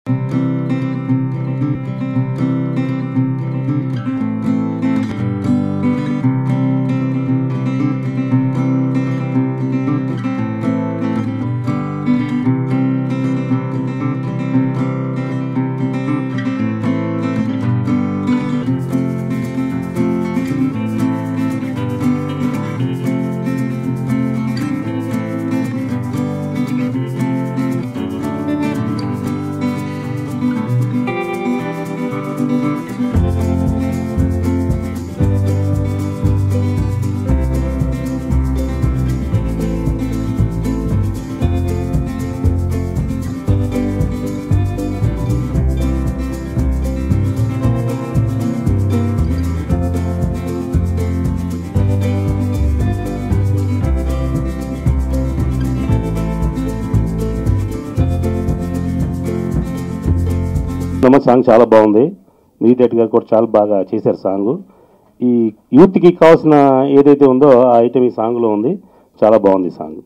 నమ్మ సాంగ్ చాలా బాగుంది మ్యూజిక్ గారు కూడా చాలా బాగా చేశారు సాంగ్ ఈ యూత్కి కావాల్సిన ఏదైతే ఉందో ఆ ఐటమ్ ఈ సాంగ్లో ఉంది చాలా బాగుంది ఈ సాంగ్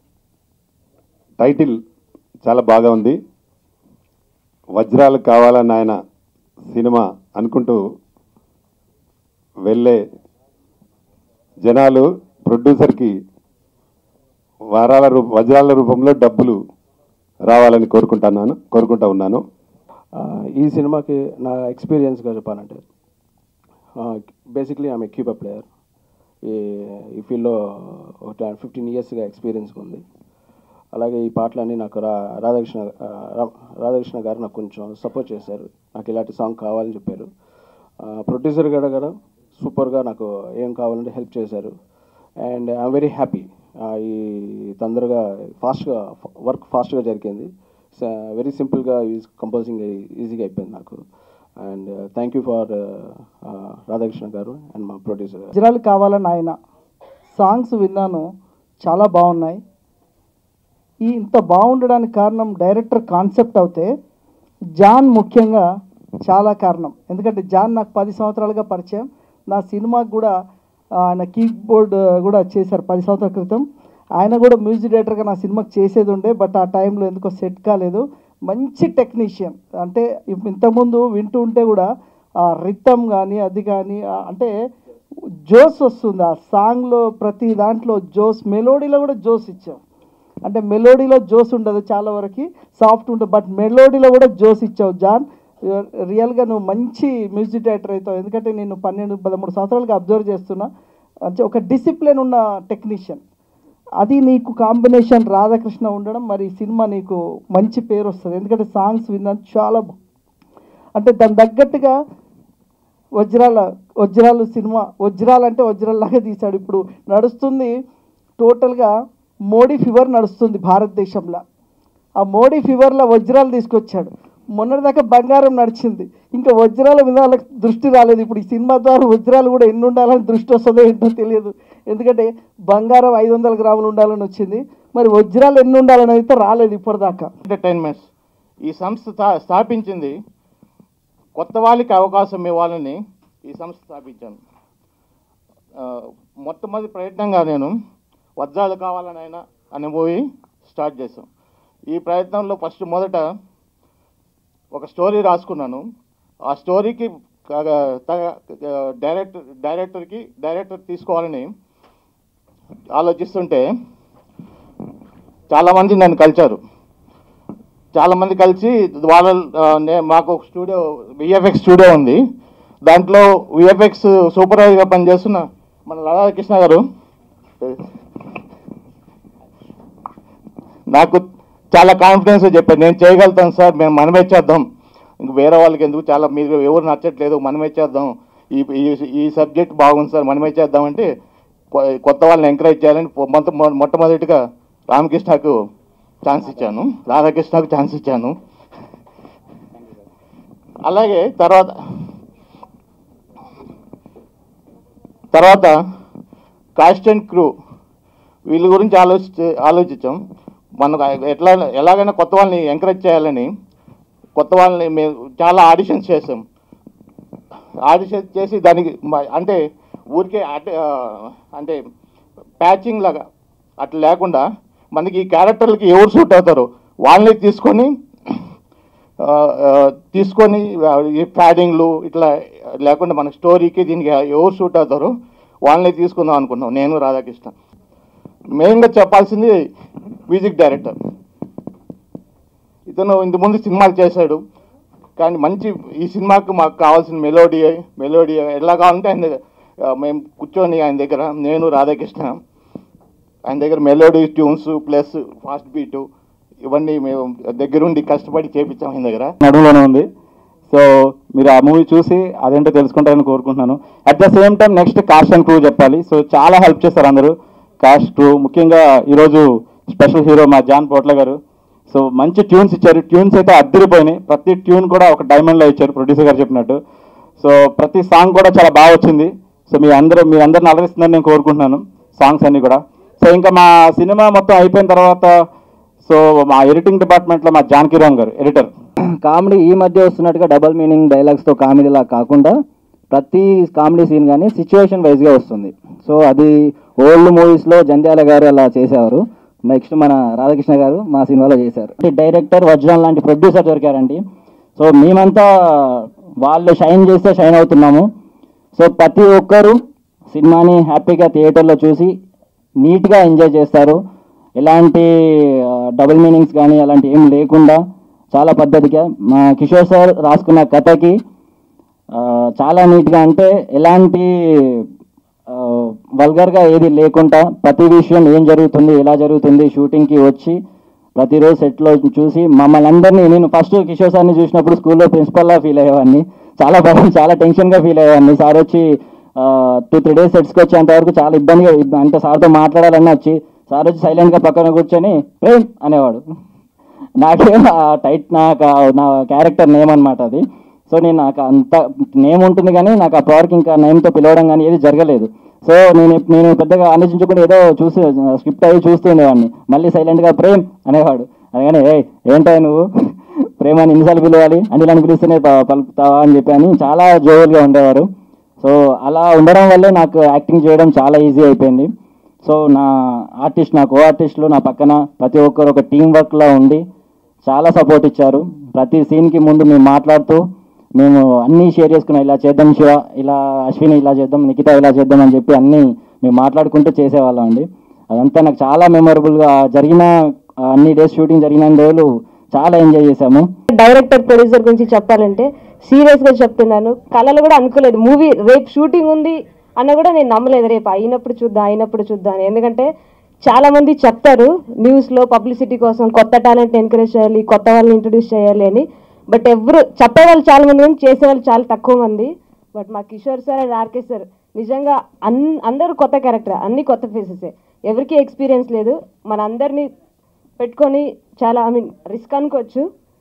టైటిల్ చాలా బాగా ఉంది వజ్రాలు కావాలని ఆయన సినిమా అనుకుంటూ వెళ్ళే జనాలు ప్రొడ్యూసర్కి వారాల రూ వజ్రాల రూపంలో డబ్బులు రావాలని కోరుకుంటున్నాను కోరుకుంటా ఉన్నాను ఆ, ఈ సినిమాకి నా ఎక్స్పీరియన్స్గా చెప్పాలంటే బేసిక్లీ ఆమె క్యూబా ప్లేయర్ ఈ ఈ ఫీల్డ్లో ఒక ఫిఫ్టీన్ ఇయర్స్గా ఎక్స్పీరియన్స్ ఉంది అలాగే ఈ పాటలన్నీ నాకు రా రాధాకృష్ణ ఆ, రా- రాధాకృష్ణ గారు నాకు కొంచెం సపోర్ట్ చేశారు నాకు ఇలాంటి సాంగ్ కావాలని చెప్పారు ప్రొడ్యూసర్ గారు కూడా సూపర్గా నాకు ఏం కావాలంటే హెల్ప్ చేశారు అండ్ ఐఎమ్ వెరీ హ్యాపీ ఈ తొందరగా ఫాస్ట్గా వర్క్ ఫాస్ట్గా జరిగింది వెరీ సింపుల్గా ఈజ్ కంపోజింగ్ ఈజీగా అయిపోయింది నాకు and thank you for Radhakrishna గారు అండ్ మా ప్రొడ్యూసర్ గారు వజ్రాలు కావాలని ఆయన సాంగ్స్ విన్నాను చాలా బాగున్నాయి ఈ ఇంత బాగుండడానికి కారణం డైరెక్టర్ కాన్సెప్ట్ అవుతే జాన్ ముఖ్యంగా చాలా కారణం ఎందుకంటే జాన్ నాకు పది సంవత్సరాలుగా పరిచయం నా సినిమాకి కూడా ఆ, ఆయన కీబోర్డ్ కూడా చేశారు పది సంవత్సరాల క్రితం ఆయన కూడా మ్యూజిక్ డైరెక్టర్గా నా సినిమాకి చేసేది ఉండే బట్ ఆ టైంలో ఎందుకో సెట్ కాలేదు మంచి టెక్నీషియన్ అంటే ఇప్- ఇంతకుముందు వింటూ ఉంటే కూడా ఆ రితం కానీ అది కానీ ఆ, అంటే జోస్ వస్తుంది ఆ సాంగ్లో ప్రతి దాంట్లో జోస్ మెలోడీలో కూడా జోస్ ఇచ్చాం అంటే మెలోడీలో జోస్ ఉండదు చాలా వరకు సాఫ్ట్ ఉంటుంది బట్ మెలోడీలో కూడా జోస్ ఇచ్చావు జాన్ రియల్గా నువ్వు మంచి మ్యూజిక్ డైరెక్టర్ అవుతావు ఎందుకంటే నేను పన్నెండు పదమూడు సంవత్సరాలుగా అబ్జర్వ్ చేస్తున్నా అంటే ఒక డిసిప్లిన్ ఉన్న టెక్నీషియన్ అది నీకు కాంబినేషన్ రాధాకృష్ణ ఉండడం మరి ఈ సినిమా నీకు మంచి పేరు వస్తుంది ఎందుకంటే సాంగ్స్ విన్నాను చాలా బా- అంటే దాని తగ్గట్టుగా వజ్రాల వజ్రాలు సినిమా వజ్రాలు అంటే వజ్రాల్లాగా తీశాడు ఇప్పుడు నడుస్తుంది టోటల్గా మోడీ ఫీవర్ నడుస్తుంది భారతదేశంలో ఆ మోడీ ఫీవర్లో వజ్రాలు తీసుకొచ్చాడు మొన్నటిదాకా బంగారం నడిచింది ఇంకా వజ్రాల మీద వాళ్ళకి దృష్టి రాలేదు ఇప్పుడు ఈ సినిమా ద్వారా వజ్రాలు కూడా ఎన్ని ఉండాలని దృష్టి వస్తుందో ఏంటో తెలియదు ఎందుకంటే బంగారం ఐదు వందల గ్రాములు ఉండాలని వచ్చింది మరి వజ్రాలు ఎన్ని ఉండాలని అయితే రాలేదు ఇప్పటిదాకా ఎంటర్టైన్మెంట్స్ ఈ సంస్థ స్థా- స్థాపించింది కొత్త వాళ్ళకి అవకాశం ఇవ్వాలని ఈ సంస్థ స్థాపించాను ఆ, మొట్టమొదటి ప్రయత్నంగా నేను వజ్రాలు కావాలని ఆయన అనే మూవీ స్టార్ట్ చేశాం ఈ ప్రయత్నంలో ఫస్ట్ మొదట ఒక స్టోరీ రాసుకున్నాను ఆ స్టోరీకి డైరెక్టర్ డైరెక్టర్కి డైరెక్టర్ తీసుకోవాలని ఆలోచిస్తుంటే చాలామంది నన్ను కలిశారు చాలామంది కలిసి వాళ్ళ ఆ, నే- మాకు ఒక స్టూడియో విఎఫ్ఎక్స్ స్టూడియో ఉంది దాంట్లో విఎఫ్ఎక్స్ సూపర్వైజర్గా పనిచేస్తున్న మన రాధాకృష్ణ గారు నాకు చాలా కాన్ఫిడెన్స్ చెప్పారు నేను చేయగలుగుతాను సార్ మేము మనమే చేద్దాం ఇంక వేరే వాళ్ళకి ఎందుకు చాలా మీరు ఎవరు నచ్చట్లేదు మనమే చేద్దాం ఈ ఈ- ఈ సబ్జెక్ట్ బాగుంది సార్ మనమే చేద్దామంటే కొ- కొత్త వాళ్ళని ఎంకరేజ్ చేయాలని పొ- మొట్ట మొ- మొట్టమొదటిగా రామకృష్ణకు ఛాన్స్ ఇచ్చాను రాధాకృష్ణకు ఛాన్స్ ఇచ్చాను అలాగే తర్వాత తర్వాత కాస్ట్ అండ్ క్రూ వీళ్ళ గురించి ఆలోచి ఆలోచించాం మనకు ఎట్లా ఎలాగైనా కొత్త వాళ్ళని ఎంకరేజ్ చేయాలని కొత్త వాళ్ళని మేము చాలా ఆడిషన్స్ చేసాం ఆడిషన్ చేసి దానికి మ- అంటే ఊరికే అంటే ఆ, అంటే ప్యాచింగ్ లాగా అట్లా లేకుండా మనకి ఈ క్యారెక్టర్లకి ఎవరు సూట్ అవుతారో వాళ్ళని తీసుకొని ఆ, ఆ, తీసుకొని ఆ, ఈ ప్యాడింగ్లు ఇట్లా లేకుండా మన స్టోరీకి దీనికి ఎవరు షూట్ అవుతారో వాళ్ళని తీసుకుందాం అనుకున్నాం నేను రాధాకృష్ణ మెయిన్గా చెప్పాల్సింది మ్యూజిక్ డైరెక్టర్ ఇతను ఇంత ముందు సినిమాలు చేశాడు కానీ మంచి ఈ సినిమాకు మాకు కావాల్సిన మెలోడీ మెలోడీ ఎలా కావాలంటే ఆయన దగ్గర, ఆ, మేము కూర్చొని ఆయన దగ్గర నేను రాధాకృష్ణ ఆయన దగ్గర melody tunes plus fast beat ఇవన్నీ మేము దగ్గరుండి కష్టపడి చేపించాం ఆయన దగ్గర నడుములోనే ఉంది సో మీరు ఆ మూవీ చూసి అదేంటో తెలుసుకుంటారని కోరుకుంటున్నాను at the same time next cast and crew చెప్పాలి సో చాలా హెల్ప్ చేస్తారు అందరూ కాస్ట్ క్రూ ముఖ్యంగా ఈరోజు స్పెషల్ హీరో మా జాన్ పోట్ల గారు సో మంచి ట్యూన్స్ ఇచ్చారు ట్యూన్స్ అయితే అద్దరిపోయినాయి ప్రతి ట్యూన్ కూడా ఒక డైమండ్లో ఇచ్చారు ప్రొడ్యూసర్ గారు చెప్పినట్టు సో ప్రతి సాంగ్ కూడా చాలా బాగా వచ్చింది సో మీ అందరూ మీ అందరిని అలరిస్తుందని నేను కోరుకుంటున్నాను సాంగ్స్ అన్ని కూడా సో ఇంకా మా సినిమా మొత్తం అయిపోయిన తర్వాత సో మా ఎడిటింగ్ డిపార్ట్మెంట్లో మా జానకి రామ్ గారు ఎడిటర్ కామెడీ ఈ మధ్య వస్తున్నట్టుగా డబల్ మీనింగ్ డైలాగ్స్తో కామెడీలా కాకుండా ప్రతి కామెడీ సీన్ కానీ సిచ్యువేషన్ వైజ్గా వస్తుంది సో అది ఓల్డ్ మూవీస్లో జంధ్యాల గారు అలా చేసేవారు నెక్స్ట్ మన రాధాకృష్ణ గారు మా సినిమాలో చేశారు డైరెక్టర్ వజ్రం లాంటి ప్రొడ్యూసర్ దొరికారండి సో మేమంతా వాళ్ళు షైన్ చేస్తే షైన్ అవుతున్నాము సో ప్రతి ఒక్కరు సినిమాని హ్యాపీగా థియేటర్లో చూసి నీట్గా ఎంజాయ్ చేస్తారు ఎలాంటి డబుల్ మీనింగ్స్ కానీ అలాంటి ఏం లేకుండా చాలా పద్ధతిగా మా కిషోర్ సార్ రాసుకున్న కథకి ఆ, చాలా నీట్గా అంటే ఎలాంటి వల్గర్గా ఏది లేకుండా ప్రతి విషయం ఏం జరుగుతుంది ఎలా జరుగుతుంది షూటింగ్కి వచ్చి ప్రతిరోజు సెట్లో చూసి మమ్మల్ని అందరినీ నేను ఫస్ట్ కిషోర్ సార్ని చూసినప్పుడు స్కూల్లో ప్రిన్సిపల్లా ఫీల్ అయ్యేవాడిని చాలా భయం చాలా టెన్షన్గా ఫీల్ అయ్యేవాడిని సార్ వచ్చి టూ త్రీ డేస్ సెట్స్కి వచ్చేంత వరకు చాలా ఇబ్బందిగా ఇబ్బ- అంటే సార్తో మాట్లాడాలన్నా వచ్చి సార్ వచ్చి సైలెంట్గా పక్కన కూర్చొని ప్రేమ్ అనేవాడు నాకేం ఆ టైట్ నాకు ఆ- నా క్యారెక్టర్ నేమ్ అనమాట అది సో నేను నాకు అంత నేమ్ ఉంటుంది కానీ నాకు ఆ పవర్కి ఇంకా నేమ్తో పిలవడం కానీ ఏది జరగలేదు సో నేను ఎప్- నేను పెద్దగా ఆలోచించకుండా ఏదో చూసి స్క్రిప్ట్ అయ్యి చూస్తూ ఉండేవాడిని మళ్ళీ సైలెంట్గా ప్రేమ్ అనేవాడు అనగానే ఏ ఏంటో నువ్వు ప్రేమ అని ఎన్నిసార్లు పిలవాలి అని అని పిలిస్తేనే ప- పలుకుతావా అని చెప్పి అని చాలా జోవల్గా ఉండేవారు సో అలా ఉండడం వల్లే నాకు యాక్టింగ్ చేయడం చాలా ఈజీ అయిపోయింది సో నా ఆర్టిస్ట్ నా కో ఆర్టిస్టులు నా పక్కన ప్రతి ఒక్కరు ఒక టీం వర్క్లో ఉండి చాలా సపోర్ట్ ఇచ్చారు ప్రతి సీన్కి ముందు మేము మాట్లాడుతూ మేము అన్నీ షేర్ చేసుకున్నాం ఇలా చేద్దాం శివ ఇలా అశ్విని ఇలా చేద్దాం నిఖిత ఇలా చేద్దాం అని చెప్పి అన్నీ మేము మాట్లాడుకుంటూ చేసేవాళ్ళం అండి అదంతా నాకు చాలా మెమొరబుల్గా జరిగిన ఆ, అన్ని డేస్ షూటింగ్ జరిగిన రోజులు చాలా ఎంజాయ్ చేశాము డైరెక్టర్ ప్రొడ్యూసర్ గురించి చెప్పాలంటే సీరియస్ గా చెప్తున్నాను కళలు కూడా అనుకోలేదు మూవీ రేపు షూటింగ్ ఉంది అన్న కూడా నేను నమ్మలేదు రేపు అయినప్పుడు చూద్దాం అయినప్పుడు చూద్దాం అని. ఎందుకంటే చాలా మంది చెప్తారు న్యూస్ లో పబ్లిసిటీ కోసం కొత్త టాలెంట్ ఎంకరేజ్ చేయాలి కొత్త వాళ్ళని ఇంట్రొడ్యూస్ చేయాలి అని బట్ ఎవరు చెప్పేవాళ్ళు చాలా మంది కానీ చేసేవాళ్ళు చాలా తక్కువ మంది బట్ మా Kishore sir and R K sir నిజంగా అన్ అందరూ కొత్త క్యారెక్టర్ అన్ని కొత్త ఫేసెసే ఎవరికి ఎక్స్పీరియన్స్ లేదు మన అందరినీ పెట్టుకొని చాలా ఐ మీన్ రిస్క్ అనుకోవచ్చు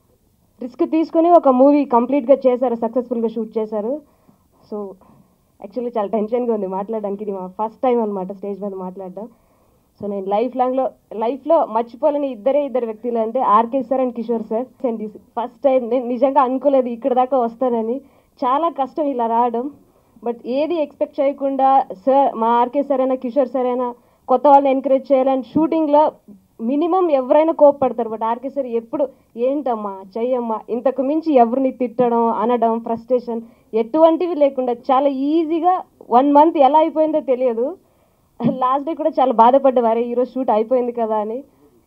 రిస్క్ తీసుకుని ఒక మూవీ కంప్లీట్గా చేశారు సక్సెస్ఫుల్గా షూట్ చేశారు సో యాక్చువల్లీ చాలా టెన్షన్గా ఉంది మాట్లాడడానికి ఇది మా ఫస్ట్ టైం అనమాట స్టేజ్ మీద మాట్లాడడం సో నేను లైఫ్ లాంగ్లో లైఫ్లో మర్చిపోలేని ఇద్దరే ఇద్దరు వ్యక్తులు అంటే R K sir and Kishore sir and first time నేను నిజంగా అనుకోలేదు ఇక్కడ దాకా వస్తానని చాలా కష్టం ఇలా రావడం బట్ ఏది ఎక్స్పెక్ట్ చేయకుండా సార్ మా ఆర్కే సార్ అయినా కిషోర్ సార్ అయినా కొత్త వాళ్ళని ఎంకరేజ్ చేయాలని షూటింగ్లో మినిమం ఎవరైనా కోప్పడతారు బట్ ఆర్కే సార్ ఎప్పుడు ఏంటమ్మా చెయ్యమ్మా ఇంతకు మించి ఎవరిని తిట్టడం అనడం ఫ్రస్ట్రేషన్ ఎటువంటివి లేకుండా చాలా ఈజీగా వన్ మంత్ ఎలా అయిపోయిందో తెలియదు లాస్ట్ డే కూడా చాలా బాధపడ్డవారే ఈరోజు షూట్ అయిపోయింది కదా అని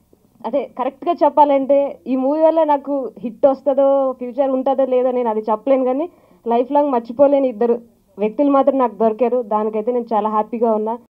అదే కరెక్ట్గా చెప్పాలంటే ఈ మూవీ వల్ల నాకు హిట్ వస్తుందో ఫ్యూచర్ ఉంటుందో లేదో నేను అది చెప్పలేను కానీ లైఫ్ లాంగ్ మర్చిపోలేని ఇద్దరు వ్యక్తులు మాత్రం నాకు దొరికారు దానికైతే నేను చాలా హ్యాపీగా ఉన్నా